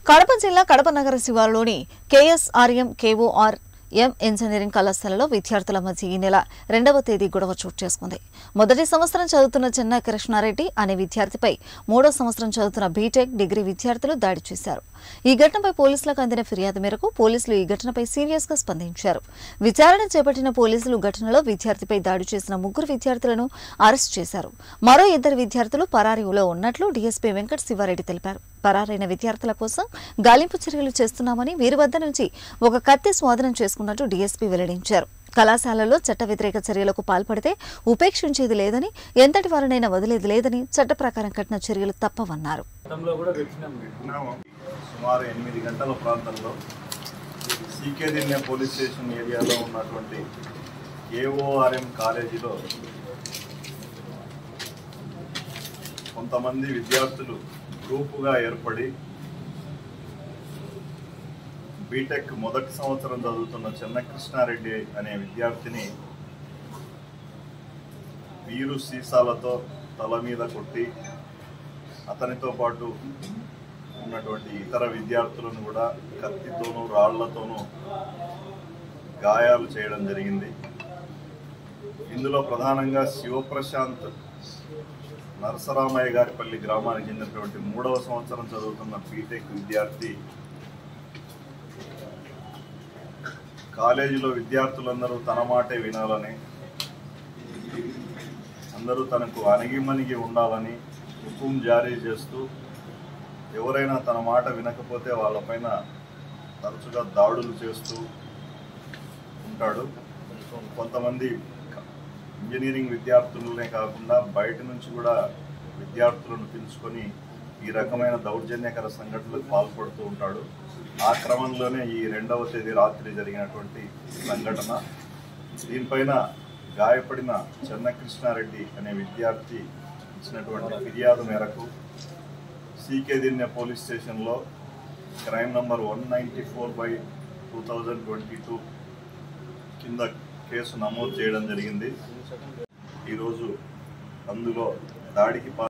కడప జిల్లా కడప నగర శివారులోని కేఎస్ఆర్ఎం కేఓఆర్ ఎం ఇంజనీరింగ్ కళాశాలలో విద్యార్థుల మధ్య ఈ నెల రెండవ తేదీ గొడవ చోటు చేసుకుంది మొదటి సంవత్సరం చదువుతున్న చెన్న కృష్ణారెడ్డి అనే విద్యార్థిపై మూడో సంవత్సరం చదువుతున్న బీటెక్ డిగ్రీ విద్యార్థులు దాడి చేశారు ఈ ఘటనపై పోలీసులకు అందిన ఫిర్యాదు మేరకు పోలీసులు ఈ ఘటనపై సీరియస్ గా స్పందించారు విచారణ చేపట్టిన పోలీసులు ఘటనలో విద్యార్థిపై దాడి చేసిన ముగ్గురు విద్యార్థులను అరెస్ట్ చేశారు మరో ఇద్దరు విద్యార్థులు పరారీలో ఉన్నట్లు డీఎస్పీ వెంకట శివారెడ్డి తెలిపారు పరారైన విద్యార్థుల కోసం గాలింపు చర్యలు చేస్తున్నామని వీరి వద్ద నుంచి ఒక కత్తి స్వాధీనం చేసుకున్నట్టు డీఎస్పీ వెల్లడించారు కళాశాలలో చట్ట వ్యతిరేక చర్యలకు పాల్పడితే ఉపేక్షించేది లేదని ఎంతటి వారినైనా వదిలేది లేదని చట్ట ప్రకారం కట్టిన చర్యలు తప్పవన్నారు గతంలో కూడా పెట్టినాం విన్నాము సుమారు ఎనిమిది గంటల ప్రాంతంలో సీకేదిన్య పోలీస్ స్టేషన్ ఏరియాలో ఉన్నటువంటి ఏఓఆర్ఎం కాలేజీలో కొంతమంది విద్యార్థులు గ్రూపుగా ఏర్పడి బీటెక్ మొదటి సంవత్సరం చదువుతున్న చెన్నకృష్ణారెడ్డి అనే విద్యార్థిని వీరు సీసాలతో తల మీద కొట్టి అతనితో పాటు ఉన్నటువంటి ఇతర విద్యార్థులను కూడా కత్తితోనూ రాళ్లతోనూ గాయాలు చేయడం జరిగింది ఇందులో ప్రధానంగా శివప్రశాంత్ నరసరామయ్య గారిపల్లి గ్రామానికి చెందినటువంటి మూడవ సంవత్సరం చదువుతున్న బీటెక్ విద్యార్థి కాలేజీలో విద్యార్థులందరూ తన మాటే వినాలని అందరూ తనకు అణగిమణిగి ఉండాలని హుకుం జారీ చేస్తూ ఎవరైనా తన మాట వినకపోతే వాళ్ళపైన తరచుగా దాడులు చేస్తూ ఉంటాడు కొంతమంది ఇంజనీరింగ్ విద్యార్థులనే కాకుండా బయట నుంచి కూడా విద్యార్థులను పిలుచుకొని ఈ రకమైన దౌర్జన్యకర సంఘటనలకు పాల్పడుతూ ఉంటాడు ఆ క్రమంలోనే ఈ రెండవ తేదీ రాత్రి జరిగినటువంటి సంఘటన దీనిపైన గాయపడిన చెన్నకృష్ణారెడ్డి అనే విద్యార్థి ఇచ్చినటువంటి ఫిర్యాదు మేరకు సీకేదిన్య పోలీస్ స్టేషన్లో crime number one ninety four by two thousand twenty two కింద కేసు నమోదు చేయడం జరిగింది ఈరోజు అందులో దాడికి పా